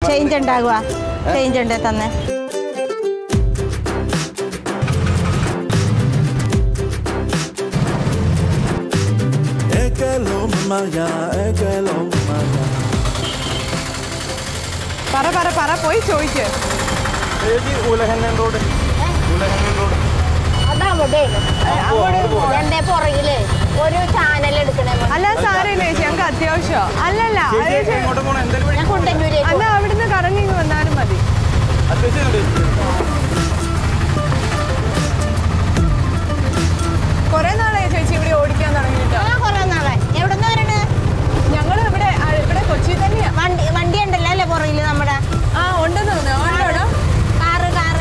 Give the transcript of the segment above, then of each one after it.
Change ഉണ്ടാകുക change ഉണ്ട് തന്നെ Es que lo maya, es que lo maya. പറ പറ പറ പോയി ചോദിക്ക് എന്റെ പുറകില് ഒരു ചാനൽ എടുക്കണേ അല്ല സാരമില്ല ചേച്ചി ഞങ്ങൾക്ക് അത്യാവശ്യം അല്ലല്ല അത് ചേച്ചി- ഞാൻ കുണ്ടന്നൂരേക്ക് അല്ല അവിടുന്ന് കറങ്ങി ഇങ്ങ് വന്നാലും മതി കുറെ നാളായി ചേച്ചി ഇവിടെ ഓടിക്കാൻ തുടങ്ങിയിട്ട് ആ കൊറേ നാളായി എവിടുന്ന് വരണേ ഞങ്ങൾ ഇവിടെ ആ, ഇവിടെ കൊച്ചി തന്നെയാ വണ്ടി വണ്ടി ഉണ്ടല്ലോ അല്ലേ പുറകില് നമ്മുടെ ആ ഉണ്ടെന്ന് തോന്നുന്നു ഉണ്ടോടാ കാറ് കാറ്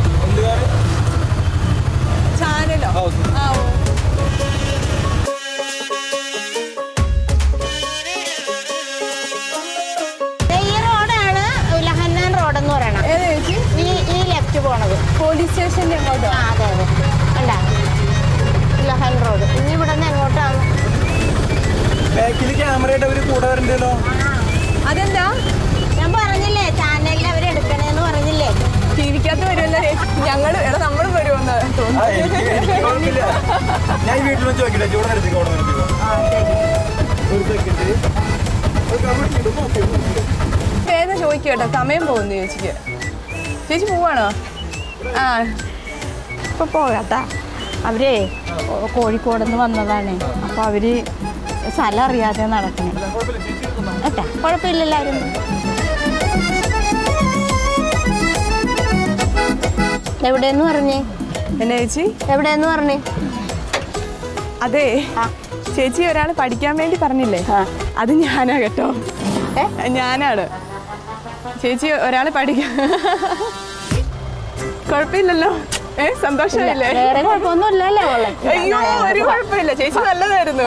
ചാനലോ ആ ഓ ദേ ഈ റോഡാണ് ലഹന്നാൻ റോഡ് എന്ന് പറയണം ഏത് ചേച്ചി ഈ ഈ ലെഫ്റ്റ് പോണത് പോലീസ് സ്റ്റേഷന്റെ അങ്ങോട്ടോ ആ അതെ അതെ കണ്ടാ ലഹൻ റോഡ് ഇനി ഇവിടെ നിന്ന് എങ്ങോട്ടാണ് ബാക്കിൽ ക്യാമറ ആയിട്ട് അവര് കൂടെ വരണ്ടല്ലോ അതെന്താ ഞാൻ പറഞ്ഞില്ലേ ചാനലിൽ അവർ എടുക്കണേന്ന് പറഞ്ഞില്ലേ ടി വിക്കകത്ത് വരുമല്ലോ ഞങ്ങൾ എടാ നമ്മളും വരുമെന്ന് ആ, തോന്നുന്നു എനിക്ക് എനിക്ക് കുഴപ്പമില്ല. ഞാൻ ഈ വീട്ടിൽ വെച്ച് നോക്കില്ല ചൂടെ നിർത്തിക്കോ അവിടെ നിർത്തിക്കോ ആ ശരി ഒരു സെക്കൻഡ് വേഗം ചോദിക്കുക കേട്ടോ സമയം പോകുന്നു ചേച്ചിക്ക് ചേച്ചി പോവാണോ ആ ഇപ്പൊ പോകട്ടാ അവരേ കോഴിക്കോട് നിന്ന് വന്നതാണ് അപ്പൊ അവര് സ്ഥലം അറിയാതെ നടക്കണേ കേട്ടാ കുഴപ്പമില്ലല്ലോ ആരും എവിടെയെന്ന് പറഞ്ഞേ എന്നാ ചേച്ചി എവിടെയെന്ന് പറഞ്ഞേ അതെ ആ. ചേച്ചി ഒരാൾ പഠിക്കാൻ വേണ്ടി പറഞ്ഞില്ലേ ആ. അത് ഞാനാ കേട്ടോ ഏ? ഞാനാണ് ചേച്ചി ഒരാൾ പഠിക്കാൻ കുഴപ്പമില്ലല്ലോ ഏ സന്തോഷമായില്ലേ വേറെ കുഴപ്പമൊന്നുമില്ലല്ലേ അവളെ അയ്യോ ഒരു കുഴപ്പമില്ല ചേച്ചി നല്ലതായിരുന്നു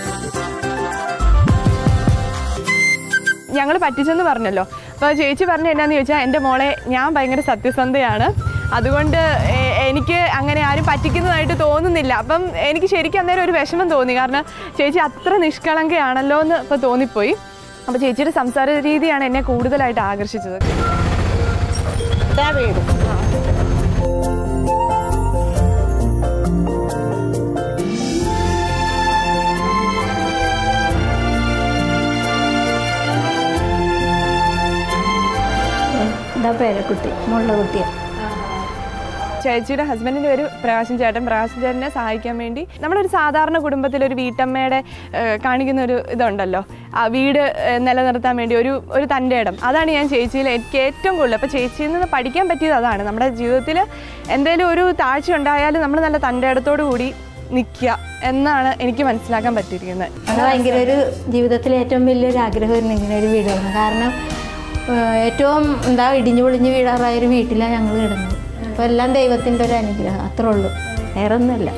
ഞങ്ങൾ പറ്റിച്ചെന്ന് പറഞ്ഞല്ലോ അപ്പോൾ ചേച്ചി പറഞ്ഞ എന്നാന്ന് ചോദിച്ചാൽ എൻ്റെ മോളെ ഞാൻ ഭയങ്കര സത്യസന്ധയാണ് അതുകൊണ്ട് എ- എനിക്ക് അങ്ങനെ ആരും പറ്റിക്കുന്നതായിട്ട് തോന്നുന്നില്ല അപ്പം എനിക്ക് ശരിക്കും അന്നേരം ഒരു വിഷമം തോന്നി കാരണം ചേച്ചി അത്ര നിഷ്കളങ്കയാണല്ലോ എന്ന് ഇപ്പോൾ തോന്നിപ്പോയി അപ്പോൾ ചേച്ചിയുടെ സംസാര രീതിയാണ് എന്നെ കൂടുതലായിട്ട് ആകർഷിച്ചത് ഇതാ വീട് ഇതാ പേരക്കുട്ടി മുള്ള കുട്ടിയാണ് ചേച്ചിയുടെ ഹസ്ബൻഡിൻ്റെ പേര് പ്രകാശൻ ചേട്ടൻ പ്രകാശൻ ചേട്ടനെ സഹായിക്കാൻ വേണ്ടി നമ്മളൊരു സാധാരണ കുടുംബത്തിൽ ഒരു വീട്ടമ്മയുടെ ഏഹ്, കാണിക്കുന്ന ഒരു ഇതുണ്ടല്ലോ ആ വീട് ഏഹ്, നിലനിർത്താൻ വേണ്ടി ഒരു ഒരു തൻ്റെ ഇടം അതാണ് ഞാൻ ചേച്ചിയിൽ എനിക്ക് ഏറ്റവും കൂടുതൽ അപ്പോൾ ചേച്ചിയിൽ നിന്ന് പഠിക്കാൻ പറ്റിയത് അതാണ് നമ്മുടെ ജീവിതത്തിൽ എന്തെങ്കിലും ഒരു താഴ്ച ഉണ്ടായാലും നമ്മൾ നല്ല തൻ്റെ ഇടത്തോടു കൂടി നിൽക്കുക എന്നാണ് എനിക്ക് മനസ്സിലാക്കാൻ പറ്റിയിരിക്കുന്നത് അത് ഭയങ്കര ഒരു ജീവിതത്തിലെ ഏറ്റവും വലിയൊരു ആഗ്രഹമായിരുന്നു ഇങ്ങനെ ഒരു വീട് വേണം കാരണം ഏഹ്, ഏറ്റവും എന്താ ഇടിഞ്ഞു പൊളിഞ്ഞ് വീടാറായ ഒരു വീട്ടിലാണ് ഞങ്ങൾ കിടന്നത് അപ്പോൾ എല്ലാം ദൈവത്തിൻ്റെ ഒരു അനുഗ്രഹം അത്രേ ഉള്ളൂ വേറെ ഒന്നുമില്ല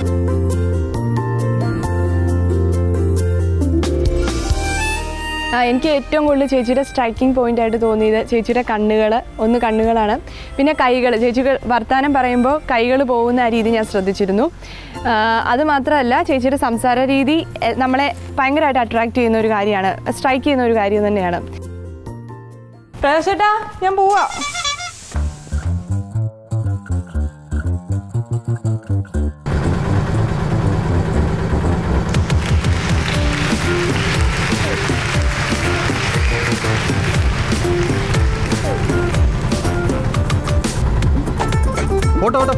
ആ, എനിക്ക് ഏറ്റവും കൂടുതൽ ചേച്ചിയുടെ സ്ട്രൈക്കിംഗ് പോയിന്റ് ആയിട്ട് തോന്നിയത് ചേച്ചിയുടെ കണ്ണുകൾ ഒന്ന് കണ്ണുകളാണ് പിന്നെ കൈകൾ ചേച്ചികൾ വർത്തമാനം പറയുമ്പോൾ കൈകൾ പോകുന്ന ആ രീതി ഞാൻ ശ്രദ്ധിച്ചിരുന്നു ആ, അത് മാത്രമല്ല ചേച്ചിയുടെ സംസാര രീതി എ, നമ്മളെ ഭയങ്കരമായിട്ട് അട്രാക്ട് ചെയ്യുന്ന ഒരു കാര്യമാണ് സ്ട്രൈക്ക് ചെയ്യുന്ന ഒരു കാര്യം തന്നെയാണ് പ്രകാശേട്ടാ ഞാൻ പോവാ ഓട്ടോ ഓട്ടോ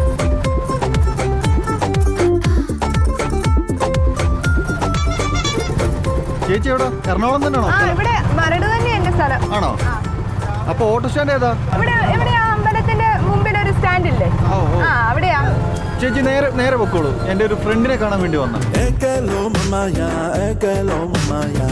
ചേച്ചി എവിടെ എറണാകുളം തന്നെയാണോ ആ സ്ഥലം? ഇവിടെ മരട് തന്നെ എൻ്റെ സ്ഥലം ആണോ അപ്പൊ ഓട്ടോ സ്റ്റാൻഡ് ഏതാ ഇവിടെ ഇവിടെ ആ അമ്പലത്തിന്റെ മുമ്പിൽ ഒരു സ്റ്റാൻഡ് ഇല്ലേ ഓ, ഓ. ആ അവിടെയാ ചേച്ചി നേരെ നേരെ പൊക്കോളൂ എൻ്റെ ഒരു ഫ്രണ്ടിനെ കാണാൻ വേണ്ടി വന്ന Es que lo maya, es que lo maya.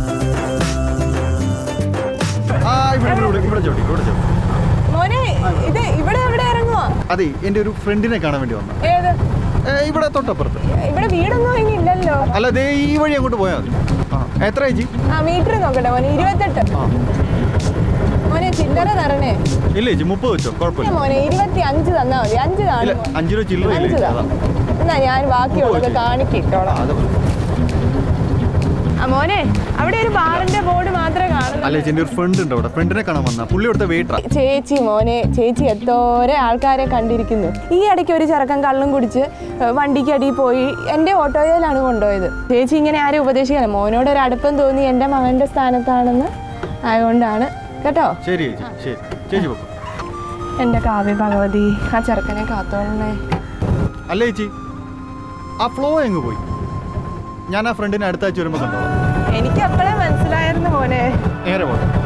ആ ഇവിടെ ഇവിടെ ഇവിടെ ചോട്ടി ഇവിടെ ചോട്ടി മോനെ ഇത് ഇവിടെ എവിടെ ഇറങ്ങുവാ അതെ എൻ്റെ ഒരു ഫ്രണ്ടിനെ കാണാൻ വേണ്ടി വന്ന ഏത് ഇവിടെ തൊട്ടപ്പുറത്ത് ഇവിടെ വീടൊന്നും ഇനി ഇല്ലല്ലോ അല്ല ദേ ഈ വഴി അങ്ങോട്ട് പോയാൽ മതി ആ എത്ര ചേച്ചി ആ മീറ്റർ നോക്കട്ടെ മോനെ ഇരുപത്തെട്ട് ആ മോനെ ചില്ലറ തരണേ ഇല്ല ചേച്ചി മുപ്പത് വെച്ചോ ഇല്ല കുഴപ്പമില്ല മോനെ ഇരുപത്തി അഞ്ച് തന്നാ മതി അഞ്ച് ഇല്ല കാണും അഞ്ച് രൂപ ചില്ലറ ഇല്ല അഞ്ച് ചേച്ചി താ അതാ എന്നാ ഞാൻ ബാക്കിയുള്ളത് മുപ്പത് വെച്ച്. കാണിക്കിട്ടോളാം ആ, അത് മതി. ആ മോനെ അവിടെ ഒരു ബാറിന്റെ ബോർഡ് മാത്രമേ കാണുന്നു അല്ല ചേച്ചി എൻ്റെ ഒരു ഫ്രണ്ട് ഉണ്ട് അവിടെ ഫ്രണ്ടിനെ കാണാൻ വന്ന പുള്ളി അവിടുത്തെ വെയിറ്ററാ ചേച്ചി മോനെ ചേച്ചി എത്തോരെ ആൾക്കാരെ കണ്ടിരിക്കുന്നു ഈ ഇടയ്ക്ക് ഒരു ചെറുക്കൻ കള്ളും കുടിച്ച് ഏ, വണ്ടിക്ക് അടിയിൽ പോയി എൻ്റെ ഓട്ടോയിലാണ് കൊണ്ടുപോയത് ചേച്ചി ഇങ്ങനെ ആരും ഉപദേശിക്കണം മോനോട് ഒരു അടുപ്പം തോന്നി എൻ്റെ മകൻ്റെ സ്ഥാനത്താണെന്ന് ആയതുകൊണ്ടാണ് കേട്ടോ ശരി ചേച്ചി ശരി ചേച്ചി പൊക്കോ എൻ്റെ കാവ്യ ഭഗവതി ആ ചെറുക്കനെ കാത്തോളണേ അല്ല ചേച്ചി ആ ഫ്ലോ എങ്ങ് പോയി ഞാൻ ആ ഫ്രണ്ടിനെ അടുത്ത ആഴ്ച വരുമ്പോൾ കണ്ടോളാം എനിക്ക് അപ്പോഴേ മനസ്സിലായിരുന്നു മോനെ നേരെ പോട്ടെ